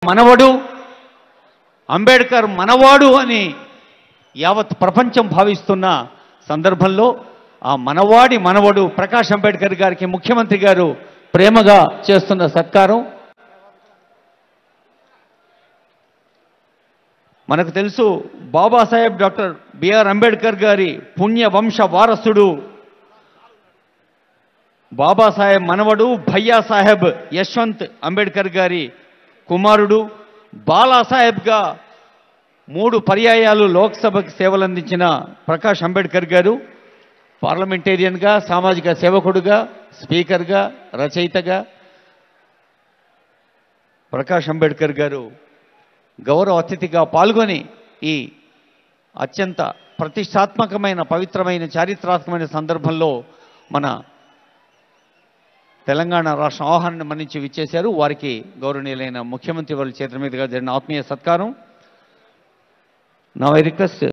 మనవడు అంబేద్కర్ మనవాడు అని యావత్ ప్రపంచం భావిస్తున్న సందర్భంలో ఆ మనవాడి మనవడు ప్రకాష్ అంబేద్కర్ గారికి ముఖ్యమంత్రి గారు ప్రేమగా చేస్తున్న సత్కారం మనకు తెలుసు బాబాసాహెబ్ డాక్టర్ బిఆర్ అంబేద్కర్ గారి పుణ్య వంశ వారసుడు బాబాసాహెబ్ మనవడు భయ్యా సాహెబ్ యశ్వంత్ అంబేద్కర్ గారి కుమారుడు బాలాసాహెబ్గా మూడు పర్యాయాలు లోక్సభకి సేవలందించిన ప్రకాష్ అంబేద్కర్ గారు పార్లమెంటేరియన్గా సామాజిక సేవకుడుగా స్పీకర్గా రచయితగా ప్రకాష్ అంబేద్కర్ గారు గౌరవ అతిథిగా పాల్గొని ఈ అత్యంత ప్రతిష్టాత్మకమైన పవిత్రమైన చారిత్రాత్మకమైన సందర్భంలో మన తెలంగాణ రాష్ట్ర ఆహ్వానాన్ని మన్నించి విచ్చేశారు వారికి గౌరవనీయులైన ముఖ్యమంత్రి వారి చేతుల మీదుగా జరిగిన ఆత్మీయ సత్కారం నా రిక్వెస్ట్